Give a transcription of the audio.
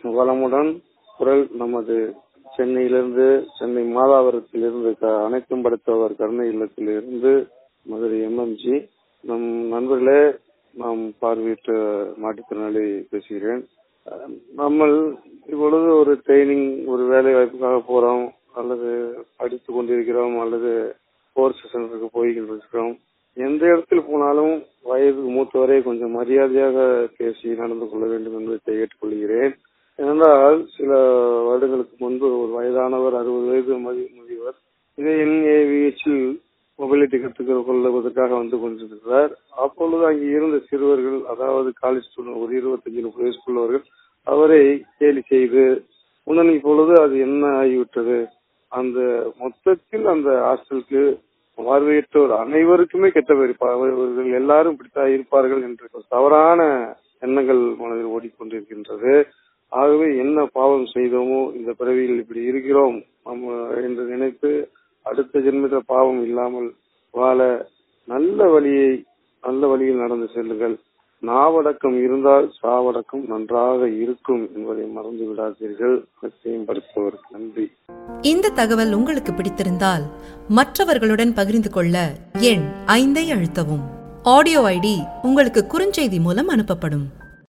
வளமுடன் குரல் நமது சென்னையிலிருந்து சென்னை மாதாவரத்திலிருந்து க- அனைத்தும் படைத்தவர் கருணை இல்லத்திலிருந்து மதுரை எம்எம்ஜி நம் நண்பர்களே நாம் பார்வையிட்ட மாற்றுத்திறனாளி பேசுகிறேன் அஹ், நம்ம இப்பொழுது ஒரு ட்ரைனிங் ஒரு வேலை வாய்ப்புக்காக போறோம் அல்லது படித்து கொண்டிருக்கிறோம் அல்லது கோர்ஸ் சென்டருக்கு போய் கொண்டிருக்கிறோம் எந்த இடத்தில் போனாலும் வயது மூத்தவரை கொஞ்சம் மரியாதையாக பேசி நடந்து கொள்ள வேண்டும் என்பதை கேட்டுக்கொள்கிறேன் ஏனென்றால் சில வருடங்களுக்கு முன்பு ஒரு வயதானவர் அறுபது வயது மதி- முதியவர் இதை என்ஏவிஹெச்சில் மொபிலிட்டி கற்றுக் கொள்வதற்காக வந்து கொண்டிருக்கிறார் அப்பொழுது அங்கே இருந்த சிறுவர்கள் அதாவது காலேஜ் ஸ்டூடெண்ட் ஒரு இருபத்தஞ்சு முப்பது வயசுக்குள்ளவர்கள் அவரை கேலி செய்து உடனே இப்பொழுது அது என்ன ஆகிவிட்டது அந்த மொத்தத்தில் அந்த ஹாஸ்டலுக்கு பார்வையற்றோர் அனைவருக்குமே கெட்ட பேர் இப்ப அவர்கள் எல்லாரும் இப்படித்தான் இருப்பார்கள் என்று ஒரு தவறான எண்ணங்கள் மனதில் ஓடிக்கொண்டிருக்கின்றது ஆகவே என்ன பாவம் செய்தோமோ இந்த பிறவியில் இப்படி இருக்கிறோம் நம்ம என்று நினைத்து அடுத்த ஜென்மத்தில் பாவம் இல்லாமல் வாழ நல்ல வழியை நல்ல வழியில் நடந்து செல்லுங்கள் நாவடக்கம் இருந்தால் சாவடக்கம் நன்றாக இருக்கும் என்பதை மறந்து விடாதீர்கள் நிச்சயம் படிப்பவருக்கு நன்றி இந்த தகவல் உங்களுக்கு பிடித்திருந்தால் மற்றவர்களுடன் பகிர்ந்து கொள்ள எண் ஐந்தை அழுத்தவும் ஆடியோ ஐடி உங்களுக்கு குறுஞ்செய்தி மூலம் அனுப்பப்படும்